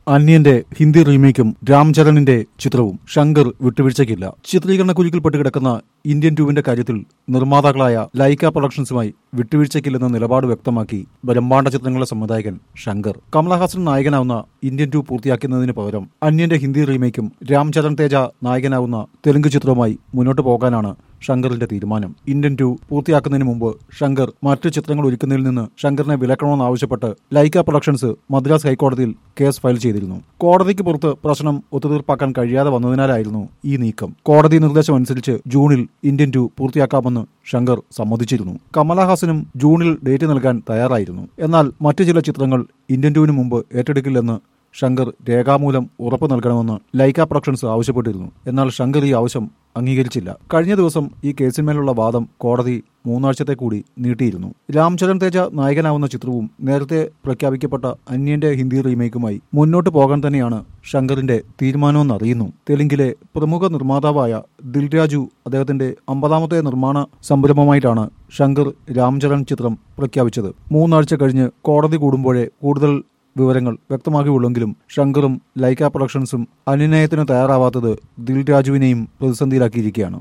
അന്യന്റെ ഹിന്ദി റീമേക്കും രാംചരണിന്റെ ചിത്രവും ശങ്കർ വിട്ടുവീഴ്ചയ്ക്കില്ല ചിത്രീകരണ കുരുക്കിൽപ്പെട്ട് കിടക്കുന്ന ഇന്ത്യൻ ടൂവിന്റെ കാര്യത്തിൽ നിർമ്മാതാക്കളായ ലൈക്ക പ്രൊഡക്ഷൻസുമായി വിട്ടുവീഴ്ചയ്ക്കില്ലെന്ന നിലപാട് വ്യക്തമാക്കി ബ്രഹ്മാണ്ഡ ചിത്രങ്ങളുടെ സംവിധായകൻ ശങ്കർ കമലഹാസൻ നായകനാവുന്ന ഇന്ത്യൻ ടു പൂർത്തിയാക്കുന്നതിന് പകരം അന്യന്റെ ഹിന്ദി റീമേക്കും രാംചരൺ തേജ നായകനാവുന്ന തെലുങ്ക് ചിത്രവുമായി മുന്നോട്ട് പോകാനാണ് ശങ്കറിന്റെ തീരുമാനം ഇന്ത്യൻ ടു പൂർത്തിയാക്കുന്നതിന് മുമ്പ് ശങ്കർ മറ്റു ചിത്രങ്ങൾ ഒരുക്കുന്നതിൽ നിന്ന് ശങ്കറിനെ വിലക്കണമെന്നാവശ്യപ്പെട്ട് ലൈക്ക പ്രൊഡക്ഷൻസ് മദ്രാസ് ഹൈക്കോടതിയിൽ കേസ് ഫയൽ ചെയ്തിരുന്നു കോടതിക്ക് പുറത്ത് പ്രശ്നം ഒത്തുതീർപ്പാക്കാൻ കഴിയാതെ വന്നതിനാലായിരുന്നു ഈ നീക്കം കോടതി നിർദ്ദേശമനുസരിച്ച് ജൂണിൽ ഇന്ത്യൻ ടു പൂർത്തിയാക്കാമെന്ന് ശങ്കർ സമ്മതിച്ചിരുന്നു കമലഹാസനും ജൂണിൽ ഡേറ്റ് നൽകാൻ തയ്യാറായിരുന്നു എന്നാൽ മറ്റു ചില ചിത്രങ്ങൾ ഇന്ത്യൻ ടുവിന് മുമ്പ് ഏറ്റെടുക്കില്ലെന്ന് ശങ്കർ രേഖാമൂലം ഉറപ്പു നൽകണമെന്ന് ലൈക്ക പ്രൊഡക്ഷൻസ് ആവശ്യപ്പെട്ടിരുന്നു എന്നാൽ ശങ്കർ ഈ ആവശ്യം അംഗീകരിച്ചില്ല കഴിഞ്ഞ ദിവസം ഈ കേസിന്മേലുള്ള വാദം കോടതി മൂന്നാഴ്ചത്തെ കൂടി നീട്ടിയിരുന്നു രാംചരൺ തേജ നായകനാവുന്ന ചിത്രവും നേരത്തെ പ്രഖ്യാപിക്കപ്പെട്ട അന്യന്റെ ഹിന്ദി റീമേക്കുമായി മുന്നോട്ട് പോകാൻ തന്നെയാണ് ശങ്കറിന്റെ തീരുമാനമെന്ന് അറിയുന്നു തെലുങ്കിലെ പ്രമുഖ നിർമ്മാതാവായ ദിൽരാജു അദ്ദേഹത്തിന്റെ അമ്പതാമത്തെ നിർമ്മാണ സംരംഭമായിട്ടാണ് ശങ്കർ രാംചരൺ ചിത്രം പ്രഖ്യാപിച്ചത് മൂന്നാഴ്ച കഴിഞ്ഞ് കോടതി കൂടുമ്പോഴേ കൂടുതൽ വിവരങ്ങൾ വ്യക്തമാക്കിയുള്ളെങ്കിലും ശങ്കറും ലൈക്ക പ്രൊഡക്ഷൻസും അനുനയത്തിന് തയ്യാറാവാത്തത് ദിൽരാജുവിനെയും പ്രതിസന്ധിയിലാക്കിയിരിക്കുകയാണ്